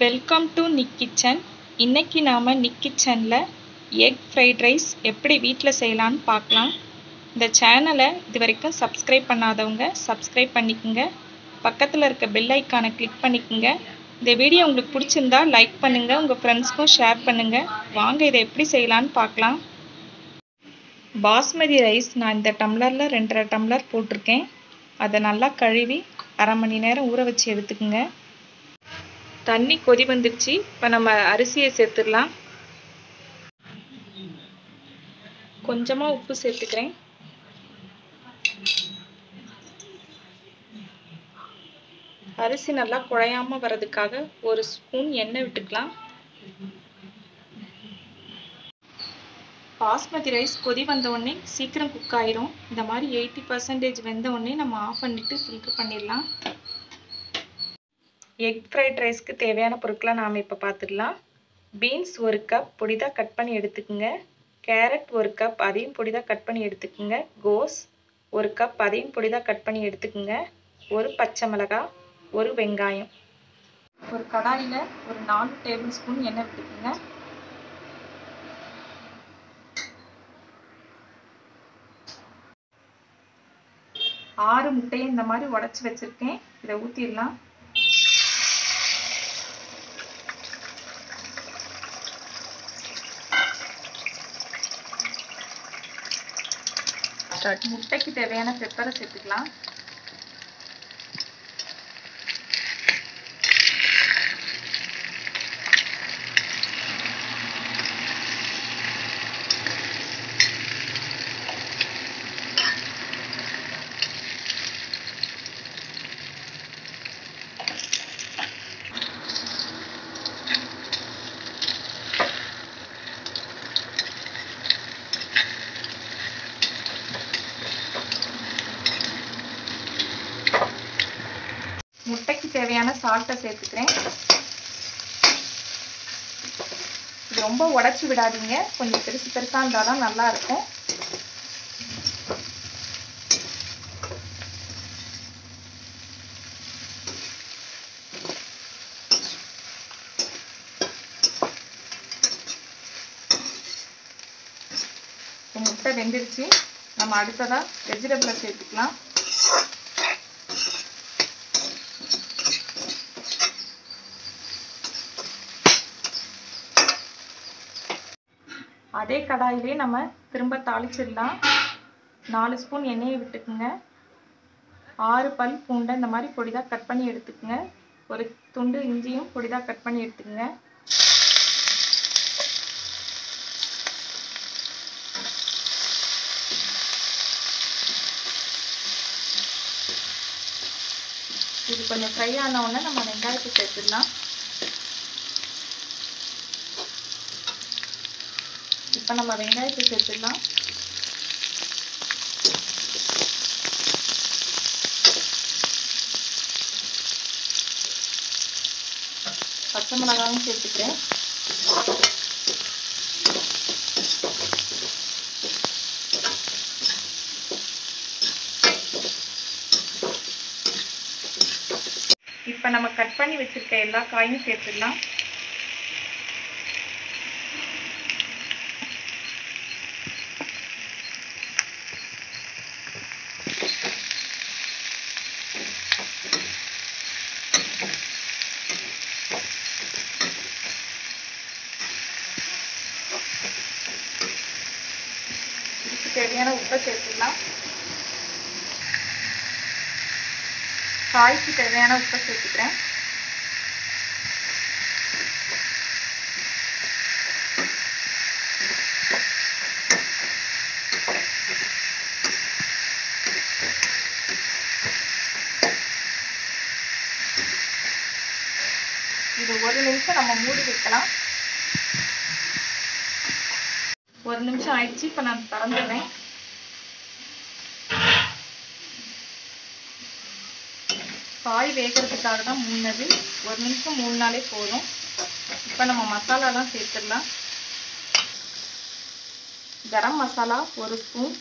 welcome to Nick kitchen இன்னைக்கு நாம் நிக் கிச்சனில் எக் ஃப்ரைட் ரைஸ் எப்படி வீட்டில் செய்யலான்னு பார்க்கலாம் இந்த சேனலை இது வரைக்கும் சப்ஸ்கிரைப் பண்ணாதவங்க சப்ஸ்கிரைப் பண்ணிக்கோங்க பக்கத்தில் இருக்க பெல் ஐக்கானை கிளிக் பண்ணிக்கோங்க இந்த வீடியோ உங்களுக்கு பிடிச்சிருந்தா லைக் பண்ணுங்கள் உங்கள் ஃப்ரெண்ட்ஸ்க்கும் ஷேர் பண்ணுங்கள் வாங்க இதை எப்படி செய்யலான்னு பார்க்கலாம் பாஸ்மதி ரைஸ் நான் இந்த டம்ளரில் ரெண்டரை டம்ளர் போட்டிருக்கேன் அதை நல்லா கழுவி அரை மணி நேரம் ஊற வச்சு எடுத்துக்கோங்க தண்ணி கொதி வந்துடுச்சு இப்போ நம்ம அரிசியை சேர்த்துடலாம் கொஞ்சமாக உப்பு சேர்த்துக்கிறேன் அரிசி நல்லா குழையாம வர்றதுக்காக ஒரு ஸ்பூன் எண்ணெய் விட்டுக்கலாம் பாஸ்மதி ரைஸ் கொதி வந்த உடனே சீக்கிரம் குக் ஆயிரும் இந்த மாதிரி எயிட்டி பர்சன்டேஜ் வெந்த உடனே நம்ம ஆஃப் பண்ணிட்டு ஃபில்டர் பண்ணிடலாம் எக் ஃப்ரைட் ரைஸ்க்கு தேவையான பொருட்களை நாம் இப்போ பார்த்துடலாம் பீன்ஸ் ஒரு கப் பொடிதாக கட் பண்ணி எடுத்துக்கோங்க கேரட் ஒரு கப் அதையும் பொடிதாக கட் பண்ணி எடுத்துக்கோங்க கோஸ் ஒரு கப் அதையும் பொடிதாக கட் பண்ணி எடுத்துக்கோங்க ஒரு பச்சை மிளகாய் ஒரு வெங்காயம் ஒரு கடாயில் ஒரு நாலு டேபிள் ஸ்பூன் எண்ணெய் விட்டுக்குங்க ஆறு முட்டையை இந்த மாதிரி உடச்சி வச்சுருக்கேன் இதை ஊற்றிடலாம் முட்டைக்கு தேவையான பெப்பரை சேர்த்துக்கலாம் முட்டைக்கு தேவையான சால்ட்டை சேர்த்துக்கிறேன் இது ரொம்ப உடச்சி விடாதீங்க கொஞ்சம் பெருசு பெருசாக இருந்தால் தான் நல்லா இருக்கும் முட்டை வெந்துருச்சு நம்ம அடுத்ததாக வெஜிடபிளை சேர்த்துக்கலாம் அதே கடாயிலே நம்ம திரும்ப தாளிச்சிடலாம் நாலு ஸ்பூன் எண்ணெயை விட்டுக்குங்க ஆறு பல் பூண்டை இந்த மாதிரி பொடிதாக கட் பண்ணி எடுத்துக்கோங்க ஒரு துண்டு இஞ்சியும் பொடிதாக கட் பண்ணி எடுத்துக்கோங்க இது கொஞ்சம் ஃப்ரை ஆன உடனே நம்ம வெங்காயத்தை சேர்த்துடலாம் இப்போ நம்ம வெங்காயத்தை சேர்த்துடலாம் பச்சை மிளகாயும் சேர்த்துக்கிறேன் இப்போ நம்ம கட் பண்ணி வச்சிருக்க எல்லா காயும் சேர்த்துடலாம் இதுக்கு தேவையான உப்பை சேர்த்துக்கலாம் காய்க்கு தேவையான உப்பை சேர்த்துக்கிறேன் இது ஒரு நிமிஷம் நம்ம மூடி வைக்கலாம் ஒரு நிமிஷம் ஆயிடுச்சு இப்போ நான் திறந்துடுறேன் காய் வேகிறதுக்காக தான் மூணது ஒரு நிமிஷம் மூணுனாலே போதும் இப்போ நம்ம மசாலாலாம் சேர்த்துடலாம் கரம் மசாலா ஒரு ஸ்பூன்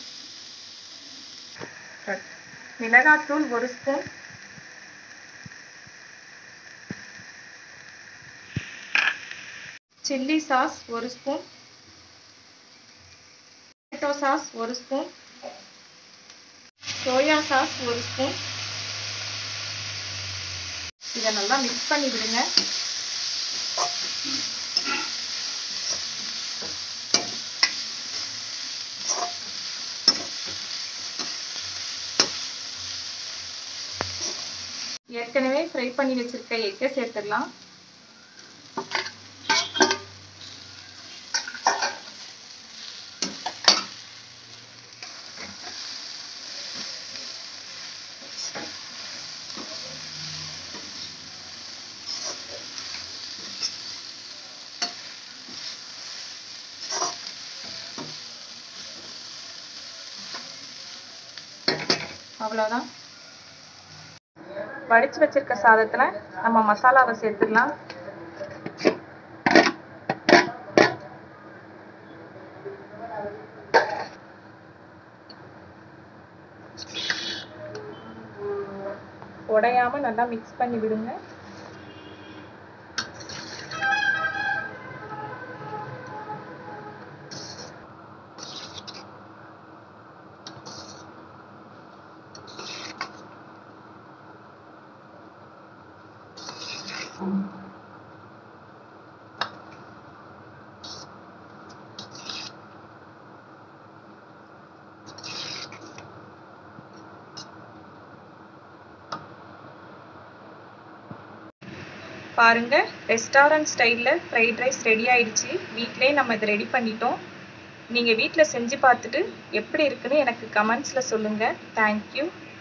மிளகாத்தூள் ஒரு ஸ்பூன் சில்லி சாஸ் ஒரு ஸ்பூன் டொமேட்டோ சாஸ் ஒரு ஸ்பூன் சோயா சாஸ் ஒரு ஸ்பூன் இதை நல்லா மிக்ஸ் பண்ணி விடுங்க ஏற்கனவே ஃப்ரை பண்ணி வச்சிருக்க எக்கை சேர்த்துடலாம் அவ்வளோதான் வடிச்சு வச்சிருக்க சாதத்துல நம்ம மசாலாவை சேர்த்துடலாம் உடையாம நல்லா மிக்ஸ் பண்ணி விடுங்க பாருங்க ரெஸ்டாரண்ட் ஸ்டைலில் ஃப்ரைட் ரைஸ் ரெடி ஆயிடுச்சு வீட்டிலே நம்ம இதை ரெடி பண்ணிட்டோம் நீங்கள் வீட்டில் செஞ்சு பார்த்துட்டு எப்படி இருக்குன்னு எனக்கு கமெண்ட்ஸில் சொல்லுங்கள் தேங்க்யூ